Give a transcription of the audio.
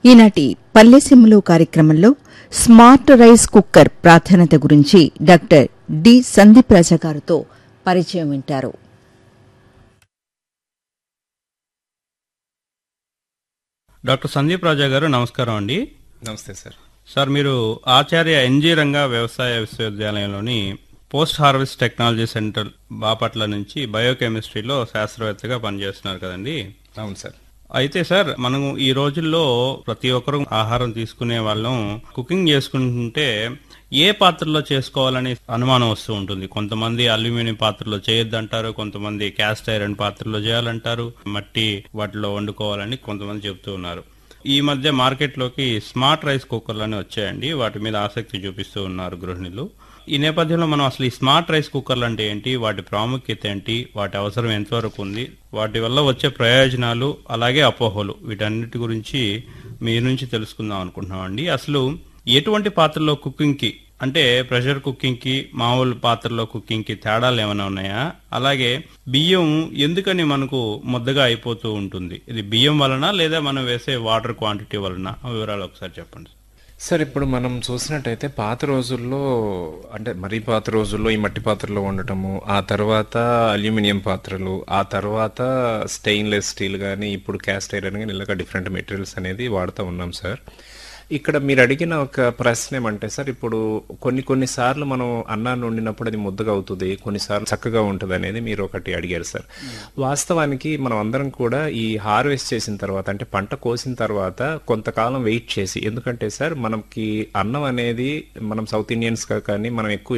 ఈనాటి పల్లెసిమ్ములు కార్యక్రమంలో smart rice cooker ప్రాధాన్యత గురించి డాక్టర్ డి సందీప్ రాజా గారితో పరిచయం వింటారు డాక్టర్ సందీప్ రాజా గారు నమస్కారం అండి నమస్తే సార్ సార్ మీరు ఆచార్య ఎన్జీ రంగా వ్యవసాయ విశ్వవిద్యాలయంలోని post harvest technology centre Bapatla నుంచి బయోకెమిస్ట్రీలో శాస్త్రవేత్తగా పనిచేస్తున్నారు కదండి అవును సార్ అయితే సార్ మనము ఈ రోజుల్లో ప్రతి ఒక్కరూ ఆహారం తీసుకునే వాళ్ళం కుకింగ్ చేసుకుంటుంటే ఏ పాత్రలో చేసుకోవాలని అనుమానం వస్తూ ఉంటుంది కొంతమంది అల్యూమినియం పాత్రలో చేయొద్దంటారు కొంతమంది క్యాస్ట్ ఐరన్ పాత్రలో చేయాలంటారు మట్టి వాటిలో వండుకోవాలని కొంతమంది చెప్తూ ఉన్నారు ఈ మధ్య మార్కెట్లోకి స్మార్ట్ రైస్ కుక్కర్లు అని వచ్చాయండి వాటి మీద ఆసక్తి చూపిస్తూ ఉన్నారు గృహిణులు ఈ నేపథ్యంలో మనం అసలు ఈ స్మార్ట్ రైస్ కుక్కర్లు అంటే ఏంటి వాటి ప్రాముఖ్యత ఏంటి వాటి అవసరం ఎంతవరకు ఉంది వాటి వల్ల వచ్చే ప్రయోజనాలు అలాగే అపోహలు వీటన్నిటి గురించి మీ నుంచి తెలుసుకుందాం అనుకుంటున్నాం అండి అసలు ఎటువంటి పాత్రలో కుకింగ్ కి అంటే ప్రెషర్ కుకింగ్ కి మామూలు పాత్రలో కుకింగ్ కి తేడాలు ఏమైనా ఉన్నాయా అలాగే బియ్యం ఎందుకని మనకు ముద్దగా అయిపోతూ ఉంటుంది ఇది బియ్యం వలన లేదా మనం వేసే వాటర్ క్వాంటిటీ వలన ఆ వివరాలు ఒకసారి చెప్పండి సార్ ఇప్పుడు మనం చూసినట్టయితే పాత రోజుల్లో అంటే మరీ పాత రోజుల్లో ఈ మట్టి పాత్రలో వండటము ఆ తర్వాత అల్యూమినియం పాత్రలు ఆ తర్వాత స్టెయిన్లెస్ స్టీల్ కానీ ఇప్పుడు క్యాస్ట్ ఐరన్ కానీ ఇలాగ డిఫరెంట్ మెటీరియల్స్ అనేది వాడుతూ ఉన్నాం సార్ ఇక్కడ మీరు అడిగిన ఒక ప్రశ్న ఏమంటే సార్ ఇప్పుడు కొన్ని కొన్ని సార్లు మనం అన్నాన్ని వండినప్పుడు అది ముద్దగా అవుతుంది కొన్నిసార్లు చక్కగా ఉంటుంది అనేది మీరు ఒకటి అడిగారు సార్ వాస్తవానికి మనం అందరం కూడా ఈ హార్వెస్ట్ చేసిన తర్వాత అంటే పంట కోసిన తర్వాత కొంతకాలం వెయిట్ చేసి ఎందుకంటే సార్ మనకి అన్నం అనేది మనం సౌత్ ఇండియన్స్ కానీ మనం ఎక్కువ